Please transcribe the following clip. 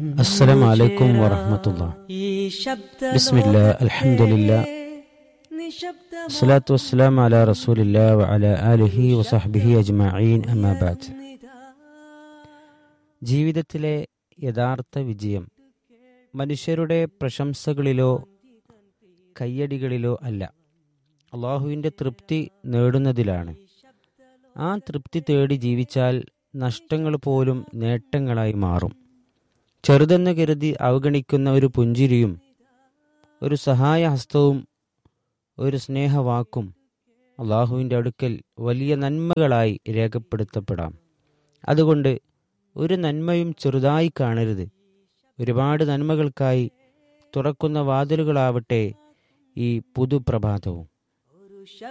അസ്സലാമു അലൈക്കും വറഹ്മത്തുള്ളാ ഈ ശബ്ദ ബിസ്മില്ലാ അൽഹംദുലില്ലാ നിശബ്ദ അസ്സലാത്തു വസ്സലാം അലാ റസൂലില്ലാ വഅല ആലിഹി വസഹ്ബിഹി അജ്മഈൻ അമ്മാ ബഅദ് ജീവിതത്തിലെ യഥാർത്ഥ വിജയം മനുഷ്യരുടെ പ്രശംസകളിലോ കയ്യടികളിലോ അല്ല അള്ളാഹുവിൻ്റെ തൃപ്തി നേടുന്നതിലാണ് ആ തൃപ്തി തേടി ജീവിച്ചാൽ നഷ്ടങ്ങൾ പോലും നേട്ടങ്ങളായി മാറും ചെറുതെന്ന് കരുതി അവഗണിക്കുന്ന ഒരു പുഞ്ചിരിയും ഒരു സഹായഹസ്തവും ഒരു സ്നേഹവാക്കും അള്ളാഹുവിൻ്റെ അടുക്കൽ വലിയ നന്മകളായി രേഖപ്പെടുത്തപ്പെടാം അതുകൊണ്ട് ഒരു നന്മയും ചെറുതായി കാണരുത് ഒരുപാട് നന്മകൾക്കായി തുറക്കുന്ന വാതിലുകളാവട്ടെ ഈ പുതുപ്രഭാതവും ഒരു